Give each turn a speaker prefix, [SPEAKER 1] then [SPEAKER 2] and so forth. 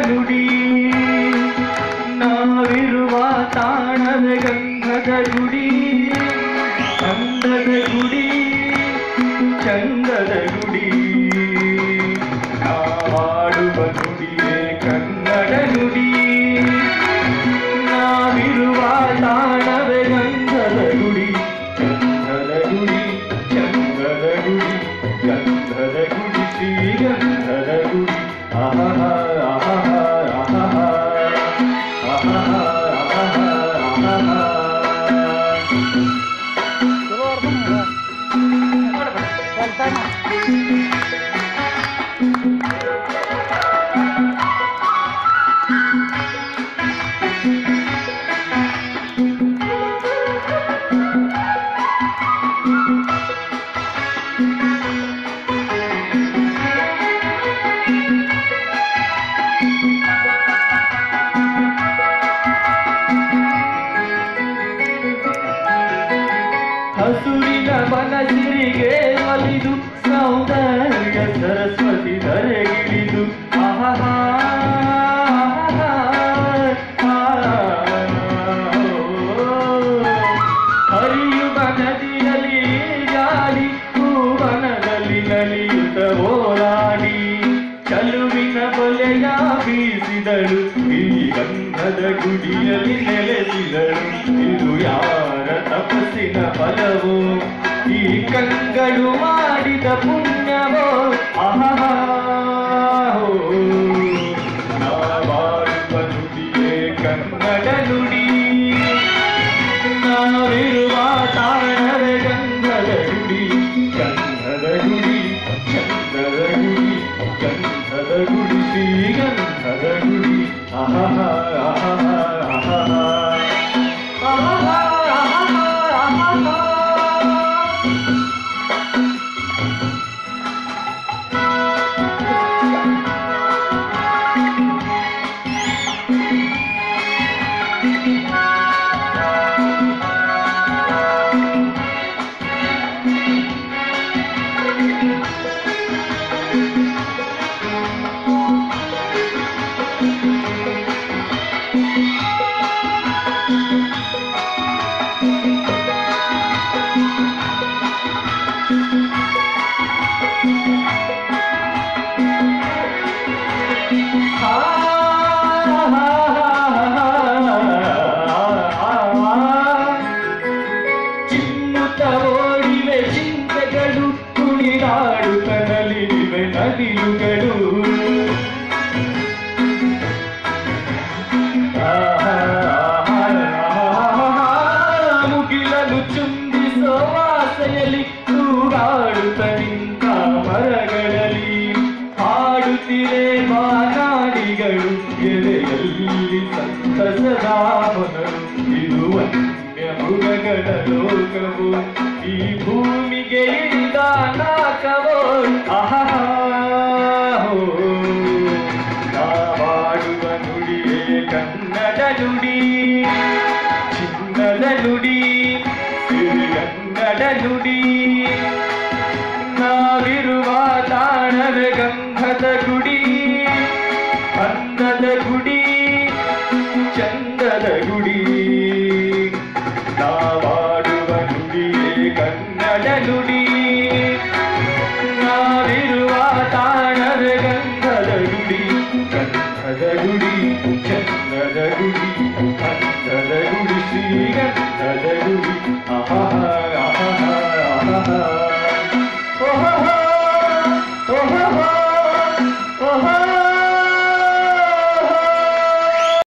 [SPEAKER 1] ನುಡಿ ನಾವಿರುವ ತಾಣದ ಗಂಧದ ಗುಡಿ ಚಂದದ ಗುಡಿ ಚಂದದ ಗುಡಿ ನಾವಾಡುವ ನುಡಿಯೇ ಕನ್ನಡ ನುಡಿ ನಾವಿರುವ ತಾಣವೇ ಗಂಧದ ಗುಡಿ ಚಂದದ ಗುಡಿ ಚಂದದ ಗುಡಿ ಗಂಧದ ಗುಡಿ ಶ್ರೀಗಂಧದ ಗುಡಿ ಆಹಾ ಆಹಾ ಆಹಾ ಆಹಾ ಆಹಾ ಆಹಾ
[SPEAKER 2] ಚಲೋ ಅರ್ಥ
[SPEAKER 1] ಹಸುರಿನ ಮನಸ್ಸಿಗೆ ಒಲಿದು ಸೌಂದರ್ಯ ಸರಸ್ವತಿ ಧರೆಗಿಳಿದು ಆಹಾ ಹರಿಯುವ ನದಿಯಲ್ಲಿ ಗಾಳಿ ಹೂವನದಲ್ಲಿ ನಲಿಯುತ್ತ ಓಲಾಡಿ ಚಲುವಿನ ಬಲೆಯ ಬೀಸಿದಳು ಈ ಗಂಧದ ಗುಡಿಯಲ್ಲಿ ನೆಲೆಸಿದಳು ಇದು ಯಾರ ತಪಸ್ಸಿನ ಫಲವೋ ಈ ಕಂಗಳು ಮಾಡಿದ ಪುಣ್ಯವೋ ಆಹಾ ನಾವಾಡುವ ನುಡಿಯೇ ಕನ್ನಡ ನುಡಿ ನಾವಿರುವ ತಾಣವೇ ಗಂಧದ ಗುಡಿ ಗಂಧದ ಗುಡಿ ಚಂದದ ಗುಡಿ ಗಂಧದ ಗುಡಿ ಶ್ರೀಗಂಧದ ಗುಡಿ ಆಹಾ ಆಹಾ ಆಹಾ ಆಹಾ ಆಹಾ ಆಹಾ ಚಿಮ್ಮುತ್ತ ಓಡಿವೆ ಚಿಂತೆಗಳು ಕುಣಿದಾಡುತ್ತ ನಲಿವೆ ನದಿಲುಗಳು ಮುಗಿಲಲು ಚುಂಬಿಸೋ ಆಸೆಯಲ್ಲಿ ತೂಗಾಡುತ್ತ ನಿಂತ ಮರಗಳಲ್ಲಿ ಹಾಡುತ್ತಿರೆ ಮಾನಾಡಿಗಳು ಎದೆಯಲ್ಲಿ ಸಂತಸದ ಹೊನರು ಇದು ವನ್ಯ ಮೃಗಗಳ ಲೋಕವು ಈ ಭೂಮಿಗೆ ಇಳಿದ ನಾಕವೋ ಆಹಾ ನಾವಾಡುವ ನುಡಿಯೇ ಕನ್ನಡ ನುಡಿ ಚಿನ್ನದ ನುಡಿ ಸಿರಿಗನ್ನಡ ನುಡಿ ನಾವಿರುವ ತಾಣವೇ ಗಂಧದ ಗುಡಿ ಅಂದದ ಗುಡಿ ಚಂದದ ಗುಡಿ ನಾವಾಡುವ ನುಡಿಯೇ ಕನ್ನಡ ನುಡಿ ನಾವಿರುವ ತಾಣವೇ ಗಂಧದ ಗುಡಿ ಗಂಧದ ಗುಡಿ ಚಂದದ ಗುಡಿ ಅಂದದ ಗುಡಿ ಶ್ರೀಗಂಧದ ಗುಡಿ ಆಹಾ ಆಹಾ ಆಹಾ